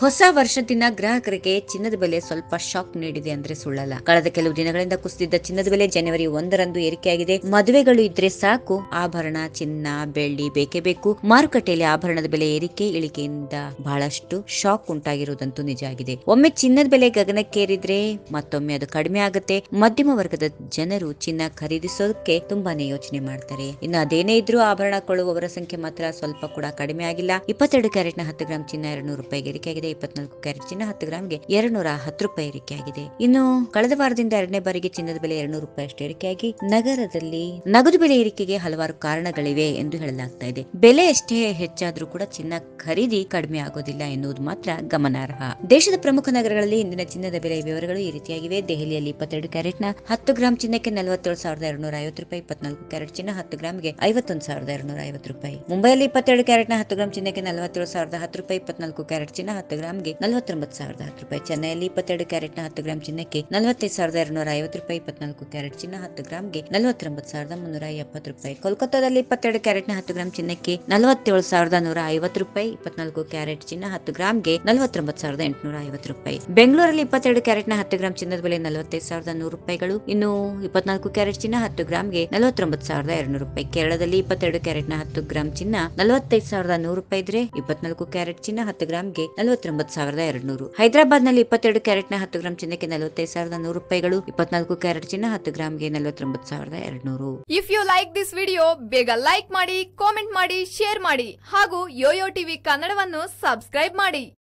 ಹೊಸ ವರ್ಷ ದಿನ ಗ್ರಾಹಕರಿಗೆ ಚಿನ್ನದ ಬೆಲೆ ಸ್ವಲ್ಪ ಶಾಕ್ ನೀಡಿದೆ ಅಂದ್ರೆ ಸುಳ್ಳಲ್ಲ ಕಳೆದ ಕೆಲವು ದಿನಗಳಿಂದ ಕುಸಿದಿದ್ದ ಚಿನ್ನದ ಬೆಲೆ ಜನವರಿ ಒಂದರಂದು ಏರಿಕೆಯಾಗಿದೆ ಮದುವೆಗಳು ಇದ್ರೆ ಸಾಕು ಆಭರಣ ಚಿನ್ನ ಬೆಳ್ಳಿ ಬೇಕೇ ಬೇಕು ಮಾರುಕಟ್ಟೆಯಲ್ಲಿ ಆಭರಣದ ಬೆಲೆ ಏರಿಕೆ ಇಳಿಕೆಯಿಂದ ಬಹಳಷ್ಟು ಶಾಕ್ ಉಂಟಾಗಿರುವುದಂತೂ ನಿಜ ಆಗಿದೆ ಒಮ್ಮೆ ಚಿನ್ನದ ಬೆಲೆ ಗಗನಕ್ಕೇರಿದ್ರೆ ಮತ್ತೊಮ್ಮೆ ಅದು ಕಡಿಮೆ ಆಗುತ್ತೆ ಮಧ್ಯಮ ವರ್ಗದ ಜನರು ಚಿನ್ನ ಖರೀದಿಸೋದಕ್ಕೆ ತುಂಬಾನೇ ಯೋಚನೆ ಮಾಡ್ತಾರೆ ಇನ್ನು ಅದೇನೇ ಇದ್ರೂ ಆಭರಣ ಕೊಳ್ಳುವವರ ಸಂಖ್ಯೆ ಮಾತ್ರ ಸ್ವಲ್ಪ ಕೂಡ ಕಡಿಮೆ ಆಗಿಲ್ಲ ಇಪ್ಪತ್ತೆರಡು ಕ್ಯಾರೆಟ್ ನ ಹತ್ತು ಗ್ರಾಂ ಚಿನ್ನ ಎರಡು ನೂರು ರೂಪಾಯಿಗೆ ಏರಿಕೆಯಾಗಿದೆ ಇಪ್ಪತ್ನಾಲ್ಕು ಕ್ಯಾರೆಟ್ ಚಿನ್ನ ಹತ್ತು ಗ್ರಾಂಗೆ ಎರಡು ನೂರ ಹತ್ತು ರೂಪಾಯಿ ಏರಿಕೆಯಾಗಿದೆ ಇನ್ನು ಕಳೆದ ವಾರದಿಂದ ಎರಡನೇ ಬಾರಿಗೆ ಚಿನ್ನದ ಬೆಲೆ ಎರಡ್ನೂರು ರೂಪಾಯಿ ಅಷ್ಟು ಏರಿಕೆಯಾಗಿ ನಗರದಲ್ಲಿ ನಗದು ಬೆಲೆ ಏರಿಕೆಗೆ ಹಲವಾರು ಕಾರಣಗಳಿವೆ ಎಂದು ಹೇಳಲಾಗ್ತಾ ಇದೆ ಬೆಲೆ ಎಷ್ಟೇ ಹೆಚ್ಚಾದ್ರೂ ಕೂಡ ಚಿನ್ನ ಖರೀದಿ ಕಡಿಮೆ ಆಗೋದಿಲ್ಲ ಎನ್ನುವುದು ಮಾತ್ರ ಗಮನಾರ್ಹ ದೇಶದ ಪ್ರಮುಖ ನಗರಗಳಲ್ಲಿ ಇಂದಿನ ಚಿನ್ನದ ಬೆಲೆ ವಿವರಗಳು ಈ ರೀತಿಯಾಗಿವೆ ದೆಹಲಿಯಲ್ಲಿ ಇಪ್ಪತ್ತೆರಡು ಕ್ಯಾರೆಟ್ ನ ಹತ್ತು ಗ್ರಾಂ ಚಿನ್ನಕ್ಕೆ ನಲವತ್ತೇಳು ಸಾವಿರದ ಎರಡ್ನೂರ ಐವತ್ತು ರೂಪಾಯಿ ಇಪ್ಪತ್ನಾಲ್ಕು ಕ್ಯಾರೆಟ್ ಚಿನ್ನ ಹತ್ತು ಗ್ರಾಮ್ಗೆ ಐವತ್ತೊಂದು ಸಾವಿರದ ಎರಡ್ನೂರ ಐವತ್ತು ರೂಪಾಯಿ ಮುಂಬೈಯಲ್ಲಿ ಇಪ್ಪತ್ತೆರಡು ಕ್ಯಾರೆಟ್ ನ ಹತ್ತು ಗ್ರಾಂ ಚಿನ್ನಕ್ಕೆ ನಲವತ್ತೇಳು ಸಾವಿರದ ಹತ್ತು ರೂಪಾಯಿ ಇಪ್ಪತ್ನಾಲ್ಕು ಕ್ಯಾರೆಟ್ ಚಿನ್ನ ಹತ್ತು ಗ್ರಾಮ್ಗೆ ನಲವತ್ತೊಂಬತ್ತು ಸಾವಿರದ ಹತ್ತು ರೂಪಾಯಿ ಚೆನ್ನೈಯಲ್ಲಿ ಇಪ್ಪತ್ತೆರಡು ಕ್ಯಾರೆಟ್ ನ ಹತ್ತು ಗ್ರಾಂ ಚಿನ್ನಕ್ಕೆ ನಲವತ್ತೈದು ಸಾವಿರದ ಎರಡ್ನೂರ ಐವತ್ತು ರೂಪಾಯಿ ಇಪ್ಪತ್ನಾಲ್ಕು ಕ್ಯಾರೆಟ್ ಚಿನ್ನ ಹತ್ತು ಗ್ರಾಮ್ಗೆ ನಲವತ್ತೊಂಬತ್ತು ಸಾವಿರದ ಮುನ್ನೂರ ಎಪ್ಪತ್ತು ರೂಪಾಯಿ ಕೋಲ್ಕತ್ತಾದಲ್ಲಿ ಇಪ್ಪತ್ತೆರಡು ಕ್ಯಾರೆಟ್ ನ ಹತ್ತು ಗ್ರಾಂ ಚಿನ್ನಕ್ಕೆ ನಲವತ್ತೇಳು ಸಾವಿರದ ನೂರ ಐವತ್ತು ರೂಪಾಯಿ ಇಪ್ಪತ್ನಾಲ್ಕು ಕ್ಯಾರೆಟ್ ಚಿನ್ನ ಹತ್ತು ಗ್ರಾಮ್ಗೆ ನಲವತ್ತೊಂಬತ್ತು ಸಾವಿರದ ಎಂಟುನೂರ ಐವತ್ತು ರೂಪಾಯಿ ಬೆಂಗಳೂರಲ್ಲಿ ಇಪ್ಪತ್ತೆರಡು ಕ್ಯಾರೆಟ್ ನ ಹತ್ತು ಗ್ರಾಂ ಚಿನ್ನದ ಬೆಲೆ ನಲವತ್ತೈದು ಸಾವಿರದ ನೂರು ರೂಪಾಯಿಗಳು ಇನ್ನು ಇಪ್ಪತ್ನಾಲ್ಕು ಕ್ಯಾರೆಟ್ ಚಿನ್ನ ಹತ್ತು ಗ್ರಾಮ್ಗೆ ನಲವತ್ತೊಂಬತ್ತು ಸಾವಿರದ ಎರಡ್ನೂರು ರೂಪಾಯಿ ಕೇರಳದಲ್ಲಿ ಇಪ್ಪತ್ತೆರಡು ಕ್ಯಾರೆಟ್ ನ ಹತ್ತು ಗ್ರಾಂ ಚಿನ್ನ ನಲವತ್ತೈದು ಸಾವಿರದ ನೂರು ರೂಪಾಯಿ ಇದ್ರೆ ಇಪ್ಪತ್ನಾಲ್ಕು ಕ್ಯಾರೆಟ್ ಚಿನ್ನ ಹತ್ತು ಗ್ರಾಮ್ಗೆ ನಲವತ್ತೊಂಬತ್ತು ಸಾವಿರದ ಎರಡ್ನೂರು ಹೈದರಾಬಾದ್ ನಲ್ಲಿ ಇಪ್ಪತ್ತೆರಡು ಕ್ಯಾರೆಟ್ ನ ಹತ್ತು ಗ್ರಾಂ ಚಿನ್ನಕ್ಕೆ ನಲವತ್ತೈದು ಸಾವಿರದ ನೂರು ರೂಪಾಯಿಗಳು ಇಪ್ಪತ್ನಾಲ್ಕು ಕ್ಯಾರೆಟ್ ಚಿನ್ನ ಹತ್ತು ಗ್ರಾಮ್ಗೆ ನಲವತ್ತೊಂಬತ್ತು ಸಾವಿರದ ಎರಡ್ನೂರು if you like this video ಬೇಗ ಲೈಕ್ ಮಾಡಿ ಕಾಮೆಂಟ್ ಮಾಡಿ ಶೇರ್ ಮಾಡಿ ಹಾಗೂ ಯೋಯೋ ಟಿವಿ ಕನ್ನಡವನ್ನು ಸಬ್ಸ್ಕ್ರೈಬ್ ಮಾಡಿ